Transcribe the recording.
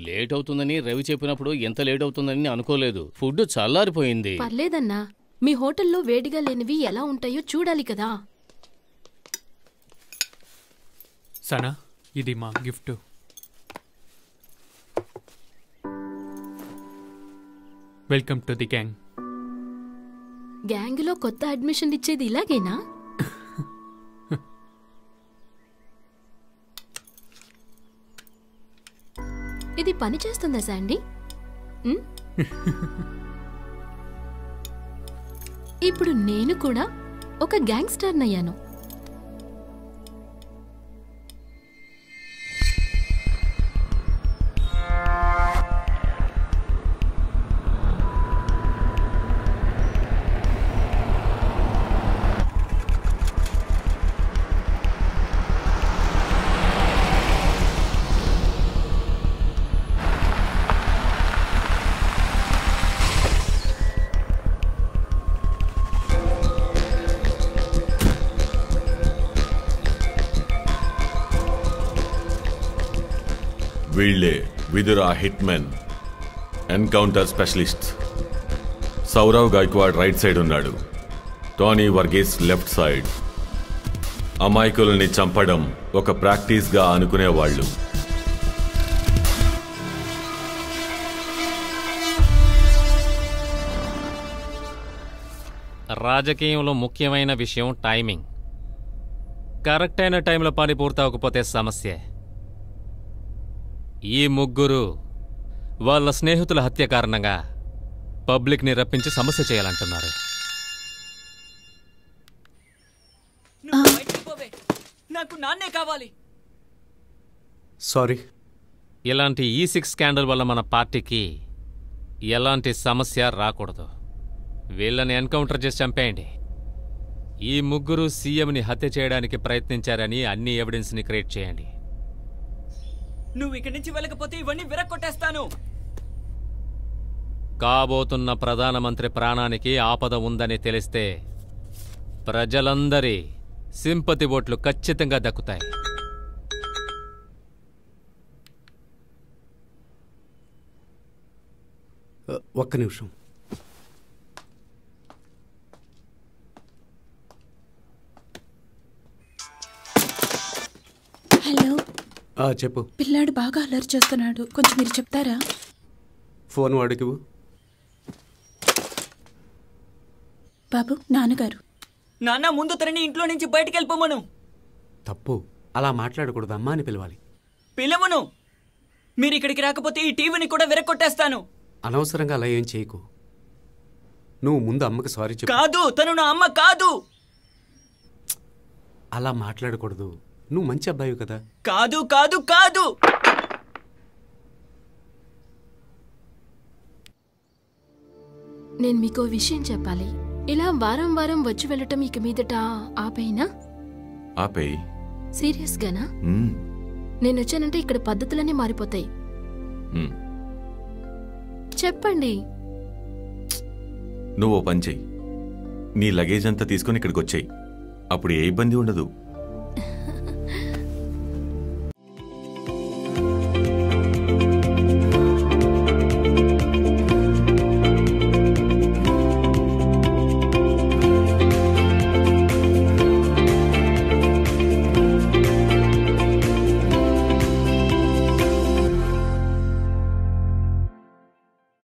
Late అవుతుందని రవి చెప్పినప్పుడు ఎంత లేట్ అవుతుందని అనుకోలేదు ఫుడ్ చల్లారిపోయింది పర్లేదన్నా మీ హోటల్లో వేడిగా లేనివి ఎలా ఉంటాయో చూడాలి కదా సనా ఇది మా gift welcome to the gang గ్యాంగ్లో కొత్త అడ్మిషన్ ఇచ్చేది ఇలాగేనా ఇది పని చేస్తుందా శాండీ ఉమ్? ఇప్పుడు నేను కూడా ఒక గ్యాంగ్స్టర్ అయ్యాను వీళ్లే Vidura hitmen encounter specialist Sourav Gaikwad right side ఉన్నాడు టోనీ వర్గీస్ లెఫ్ట్ సైడ్ అమాయకుల్ని చంపడం ఒక ప్రాక్టీస్గా అనుకునేవాళ్ళు రాజకీయంలో ముఖ్యమైన విషయం టైమింగ్ కరెక్ట్ అయిన టైంలో పని పూర్తవకపోతే సమస్యే ఈ ముగ్గురు వాళ్ళ స్నేహితుల హత్య కారణంగా పబ్లిక్ని రప్పించి సమస్య చేయాలంటున్నారు నువ్వు బయటికి పోవే నాకు నాన్నే కావాలి సారీ ఇలాంటి ఈ సిక్స్ స్కాండల్ వల్ల మన పార్టీకి ఎలాంటి సమస్య రాకూడదు వీళ్ళని ఎన్కౌంటర్ చేసి చంపేయండి ఈ ముగ్గురు సీఎంని హత్య చేయడానికి ప్రయత్నించారని అన్ని ఎవిడెన్స్ని క్రియేట్ చేయండి నువ్వు ఇక్కడి నుంచి వెళ్ళకపోతే ఇవన్నీ విరక్కొట్టేస్తాను కాబోతున్న ప్రధానమంత్రి ప్రాణానికి ఆపద ఉందని తెలిస్తే ప్రజలందరి సింపతి ఓట్లు ఖచ్చితంగా దక్కుతాయి ఆ, ఒక్క నిమిషం హలో ఆ, చెప్పు పిల్లాడు బాగా అల్లరి చేస్తున్నాడు కొంచెం మీరు చెప్తారా ఫోన్ వాడికి ఇవ్వు. బాబు నాన్నగారు నాన్న ముందు తనని ఇంట్లో నుంచి బయటికి వెళ్ళిపోమను తప్పు అలా మాట్లాడకూడదు అమ్మా అని పిలవాలి పిలవను మీరు ఇక్కడికి రాకపోతే ఈ టీవీని కూడా విరక్కొట్టేస్తాను అనవసరంగా అలా ఏం చేయకు నువ్వు ముందు అమ్మకి సారీ చెప్పు కాదు తను నా అమ్మ కాదు అలా మాట్లాడకూడదు నువ్వు మంచి అబ్బాయి కదా కాదు కాదు కాదు నేను మీకో విషయం చెప్పాలి ఇలా వారం వారం వచ్చి వెళ్ళటం ఇక మీదట ఆపైనా ఆపేయి సీరియస్గానా మ్మ్. నేను వచ్చానంటే ఇక్కడ పద్ధతులన్నీ మారిపోతాయి మ్మ్. చెప్పండి నువ్వు ఓ పని చెయ్యి నీ లగేజ్ అంతా తీసుకొని ఇక్కడికి వచ్చేయి అప్పుడు ఏ ఇబ్బంది ఉండదు